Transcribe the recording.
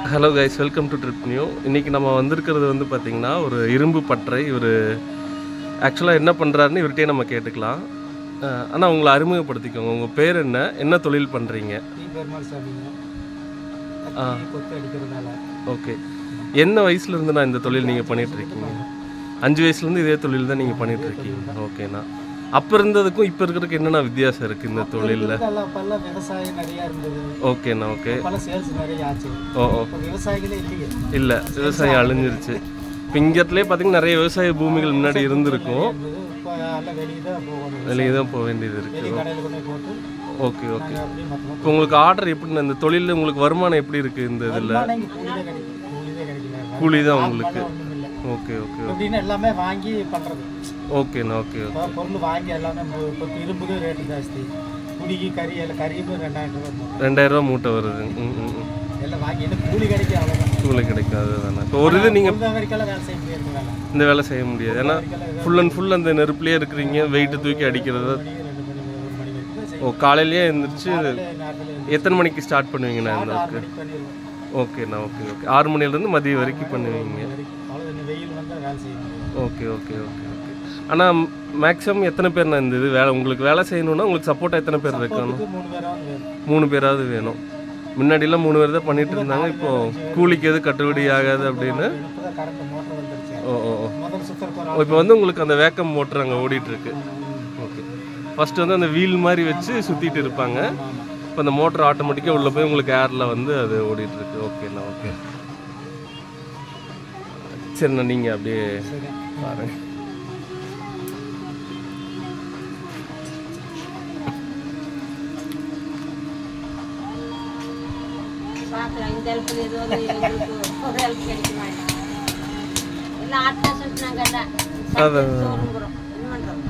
Hello guys welcome to trip new இன்றைக்கி நம்ம வந்திருக்கிறது வந்து பார்த்திங்கன்னா ஒரு இரும்பு பட்டறை இவர் ஆக்சுவலாக என்ன பண்ணுறாருன்னு இவர்கிட்டயே நம்ம கேட்டுக்கலாம் ஆனால் உங்களை அறிமுகப்படுத்திக்கோங்க உங்கள் பேர் என்ன என்ன தொழில் பண்ணுறீங்க டீ பெருமாள் சாமிங்க ஆ. கத்தி கொத்து அடிக்கிறதால ஓகே என்ன வயசுலேருந்து நான் இந்த தொழில் நீங்கள் பண்ணிகிட்ருக்கீங்க அஞ்சு வயசுலேருந்து இதே தொழில் தான் நீங்கள் பண்ணிகிட்ருக்கீங்க ஓகேண்ணா அப்போ இருந்ததுக்கும் இப்போ இருக்கிறதுக்கு என்னென்ன வித்தியாசம் இருக்குது இந்த தொழிலில் இதெல்லாம் அப்பெல்லாம் விவசாயம் நிறையா இருந்தது ஓகேண்ணா ஓகே அப்பெல்லாம் சேல்ஸ் நிறைய ஆச்சு ஓ ஓ இப்போ விவசாயிகளே இல்லையே இல்லை விவசாயம் அழிஞ்சிருச்சு இப்போ இங்கத்துலேயே பார்த்தீங்கன்னா நிறைய விவசாய பூமிகள் முன்னாடி இருந்திருக்கும் இருந்தது இப்போ எல்லாம் வெளியே தான் போகணும் வெளியே தான் போக வேண்டியது வெளி இருக்குது கடையில் கொண்டு போய் போட்டு ஓகே ஓகே நாங்கள் அப்படியே மொத்தமாக இப்போ உங்களுக்கு ஆர்டர் எப்படி இந்த தொழிலில் உங்களுக்கு வருமானம் எப்படி இருக்குது இந்த இதில் வருமானம் இங்கே கூலி தான் கிடைக்கும் கூலி தான் கிடைக்கல கூலி தான் உங்களுக்கு ஒன்றும் இல்லை ஓகே ஓகே எப்படின்னா எல்லாமே வாங்கி பண்ணுறது ஓகேண்ணா ஓகே ஓகே இப்போ பொருள் வாங்கி எல்லாமே மு- இப்போ இரும்புக்கு ரேட்டு ஜாஸ்தி குடிக்கு கறி எல்லாம் கறியும் ரெண்டாயிரம் ரூபாய் போகும். ரெண்டாயிரம் ரூபா மூட்டை வருது ம் ம் ம். எல்லாம் வாங்கி என்ன கூலி கிடைக்கும் அவ்வளோதான் உங்களுக்கு கிடைக்காது தானே இப்போ ஒரு இது நீங்கள் பொழுது வரைக்கும் வேலை செய்ய முடியாது வேலை இந்த வேலை செய்ய முடியாது ஏன்னா ஃபுல் அண்ட் ஃபுல் அந்த நெருப்புலேயே இருக்கிறீங்க வெயிட்டு தூக்கி அடிக்கிறது மணி ரெண்டு மணி ஒரு மணி வரைக்கும் தான் செய்யும் ஓ காலையிலேயே எழுந்திரிச்சு நேரத்தில் எத்தனை மணிக்கு ஸ்டார்ட் பண்ணுவீங்கண்ணா இந்த ஆறு மணிக்கு பண்ணிடுவோம் ஓகேண்ணா ஓகே ஓகே ஆறு மணிலேருந்து மதியம் வரைக்கும் பண்ணுவீங்க வரைக்கும் அவ்வளோ இந்த வெயில் வந்தால் வேலை செய்ய முடியும் ஓகே ஓகே ஓகே ஓகே ஆனால் மேக்ஸிமம் எத்தனை பேர் நான் இந்த இது வேலை உங்களுக்கு வேலை செய்யணும்னா உங்களுக்கு சப்போர்ட்டாக எத்தனை பேர் இருக்கணும் இதுக்கு மூணு பேராவது வேணும் மூணு பேராவது வேணும் முன்னாடிலாம் மூணு பேர் தான் பண்ணிட்டு இருந்தாங்க இப்போ கூலிக்கு எது கட்டுப்படி ஆகாது அப்படின்னு இப்போ தான் கரண்ட் மோட்டர் வந்துருச்சு ஓ ஓ ஓ முதல் சுத்தர் போகிற இப்போ வந்து உங்களுக்கு அந்த வேக்கம் மோட்டர் அங்கே ஓடிட்டு இருக்கு ஓகே ஃபர்ஸ்ட் வந்து அந்த வீல் மாதிரி வச்சு சுற்றிட்டு இருப்பாங்க இப்போ அந்த மோட்டர் ஆட்டோமேட்டிக்காக உள்ளே போய் உங்களுக்கு ஏரில் வந்து அது ஓடிட்டு இருக்கு ஓகேண்ணா ஓகே சரிண்ணா நீங்கள் அப்படியே சரி பாருங்க பார்க்கலாம் இந்த ஹெல்ப்பில் ஏதோ ஒரு எங்களுக்கு ஒரு ஹெல்ப் கிடைக்குமா இல்லை ஆட்டா சொல்லிட்டாங்கல்ல அதான். சோறுங்கிறோம் என்ன பண்ணுறோம்